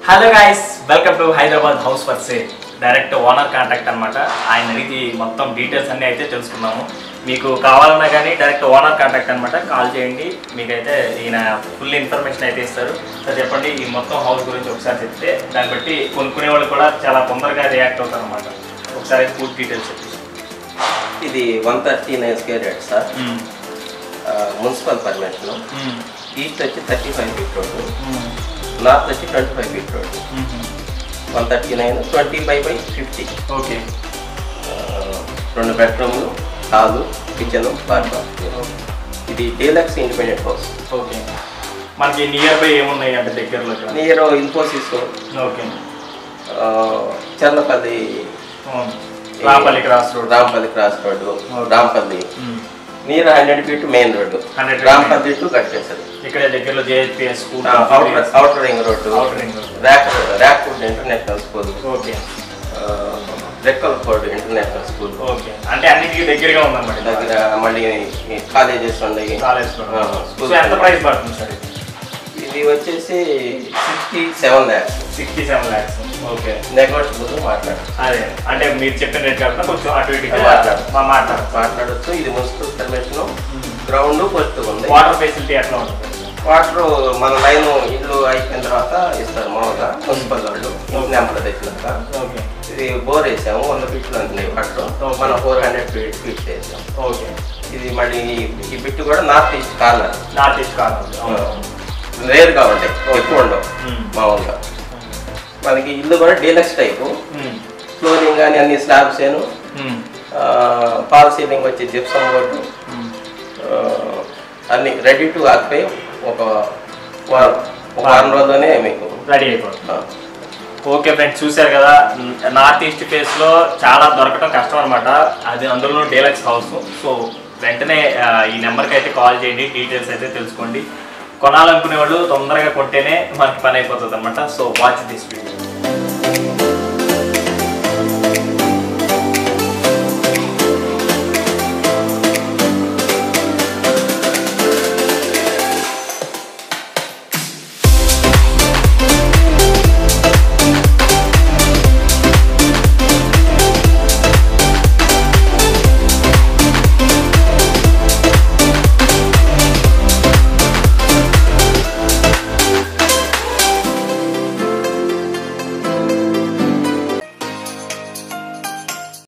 Hello guys welcome to Hyderabad house for sale direct owner contact అనమాట ఆయన అడిగి మొత్తం డీటెయిల్స్ అన్నీ అయితే తెలుసుకున్నాము మీకు కావాలన్నా కానీ డైరెక్ట్ ఓనర్ కాంటాక్ట్ అనమాట కాల్ చేయండి మీకైతే ఈయన ఫుల్ ఇన్ఫర్మేషన్ అయితే ఇస్తారు సార్ చెప్పండి ఈ మొత్తం హౌస్ గురించి ఒకసారి చెప్తే దాన్ని బట్టి కొనుక్కునే వాళ్ళు కూడా చాలా తొందరగా రియాక్ట్ అవుతారు అనమాట ఒకసారి పూర్తి డీటెయిల్స్ చెప్పి ఇది one thirty nine square yard sir municipal permission east వచ్చి thirty five feet road north వచ్చి twenty five feet road one thirty nine twenty five by fifty okay రెండు బెడ్రూమ్లు హాలు కిచెన్ బాత్రూమ్ ఇది డీలక్స్ ఇండిపెండెంట్ హౌస్ ఓకే మనకి near by ఏమున్నాయి అంటే దగ్గరలో ఇక్కడ near Infosys okay Cherlapally Rapalli cross road Rampally cross road Okay. Rampally near hundred feet main road 100 feet Rampally to గట్టేసరి ఇక్కడ దగ్గరలో JHPS school outer ring road Outer ring road. ర్యాక్ ర్యాక్ ఫుడ్ ఇంటర్నేషనల్ స్కూల్ ఓకే రెక్కల్ ఫోర్డ్ ఇంటర్నేషనల్ స్కూల్ ఓకే అంటే అన్నిటికీ దగ్గరగా ఉందన్నమాట ఇది. దగ్గర మళ్ళీ కాలేజెస్ ఉన్నాయి కాలేజ్ లో ఆ, సో స్కూల్ ఎంత ప్రైస్ పడుతుంది సార్ ఇది ఇది వచ్చేసి sixty seven lakhs sixty seven lakhs okay negotiable మాట్లాడు అదే అంటే మీరు చెప్పిన రేట్ కాకుండా కొంచెం అటు ఇటుగా మాట్లాడు. మా మాట్లాడు మాట్లాడొచ్చు ఇది మున్సిపల్ పర్మిషన్ గ్రౌండ్ ఫస్ట్ ఉంది వాటర్ ఫెసిలిటీ ఎట్లా ఉంటుంది వాటర్ మన లైన్ ఇల్లు అయిపోయిన తర్వాత ఇస్తారు మామూలుగా మున్సిపల్ వాళ్ళు ఇంటి నెంబర్ తెచ్చినాక ఓకే ఇది బోర్ వేసాము వంద ఫీట్లు అంటున్నాయి వాటర్ మనం ఫోర్ హండ్రెడ్ ఫీట్ ఫీట్ వేసాం ఓకే ఇది మళ్ళీ ఈ- ఈ బిట్ కూడా north east corner north east కావాలి రేర్గా ఉంటాయి ఎక్కువ ఉండవు మామూలుగా మనకి ఇల్లు కూడా డీలక్స్ టైపు ఫ్లోరింగ్ కానీ అన్ని స్లాబ్స్ ఏను ఫాల్ సీలింగ్ వచ్చి జిప్సమ్ బోర్డు ఆ, అన్ని రెడీ టు ఆక్యుపై ఒక వారం ఒక వారం రోజులోనే మీకు రెడీ అయిపోతుంది ఆ, ఓకే ఫ్రెండ్స్ చూశారు కదా నార్త్ ఈస్ట్ ఫేస్ లో చాలా దొరకటం కష్టం అనమాట అది అందులో డీలక్స్ హౌస్ సో వెంటనే ఆ, ఈ నెంబర్కి అయితే కాల్ చేయండి డీటెయిల్స్ అయితే తెలుసుకోండి కొనాలనుకునే వాళ్ళు తొందరగా కొంటేనే మనకి పని అయిపోతుంది అనమాట సో వాచ్ దిస్ వీడియో